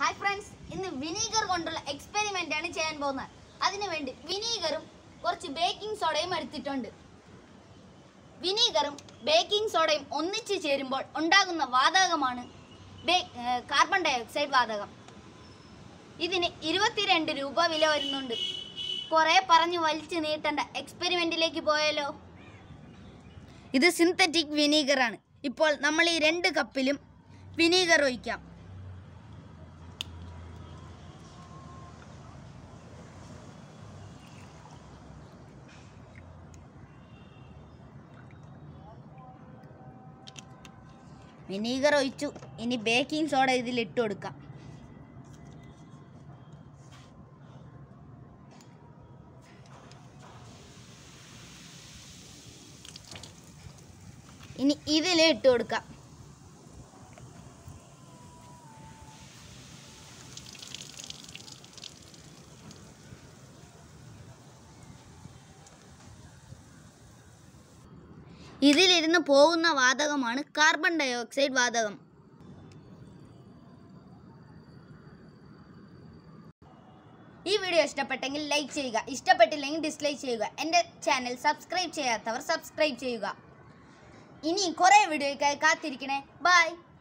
hi friends ഇന്ന് vinegar കൊണ്ടുള്ള experiment ആണ് ചെയ്യാൻ പോകുന്നത് അതിനുവേണ്ടി വിനീഗറും കുറച്ച് ബേക്കിംഗ് സോഡയും എടുത്തിട്ടുണ്ട് വിനീഗറും ബേക്കിംഗ് സോഡയും ഒന്നിച്ച് ചേരുമ്പോൾ ഉണ്ടാകുന്ന വാതകമാണ് ബേ- ഏർ കാർബൺ ഡൈ ഓക്സൈഡ് വാതകം ഇതിന് ഇരുപത്തിരണ്ട് രൂപ വില വരുന്നുണ്ട് കുറേ പറഞ്ഞു വലിച്ചു നീട്ടേണ്ട എക്സ്പെരിമെന്റിലേക്ക് പോയാലോ ഇത് സിന്തറ്റിക് വിനീഗറാണ് ഇപ്പോൾ നമ്മൾ ഈ രണ്ട് കപ്പിലും വിനീഗർ ഒഴിക്കാം വിനീഗർ ഒഴിച്ചു ഇനി ബേക്കിംഗ് സോഡ ഇതിൽ ഇട്ട് കൊടുക്കാം ഇനി ഇതിൽ ഇട്ട് കൊടുക്കാം ഇതിലിരുന്ന് പോകുന്ന വാതകമാണ് കാർബൺ ഡൈ ഓക്സൈഡ് വാതകം ഈ വീഡിയോ ഇഷ്ടപ്പെട്ടെങ്കിൽ ലൈക്ക് ചെയ്യുക ഇഷ്ടപ്പെട്ടില്ലെങ്കിൽ ഡിസ്ലൈക്ക് ചെയ്യുക എൻ്റെ ചാനൽ സബ്സ്ക്രൈബ് ചെയ്യാത്തവർ സബ്സ്ക്രൈബ് ചെയ്യുക ഇനി കുറേ വീഡിയോയ്ക്കായി കാത്തിരിക്കണേ ബൈ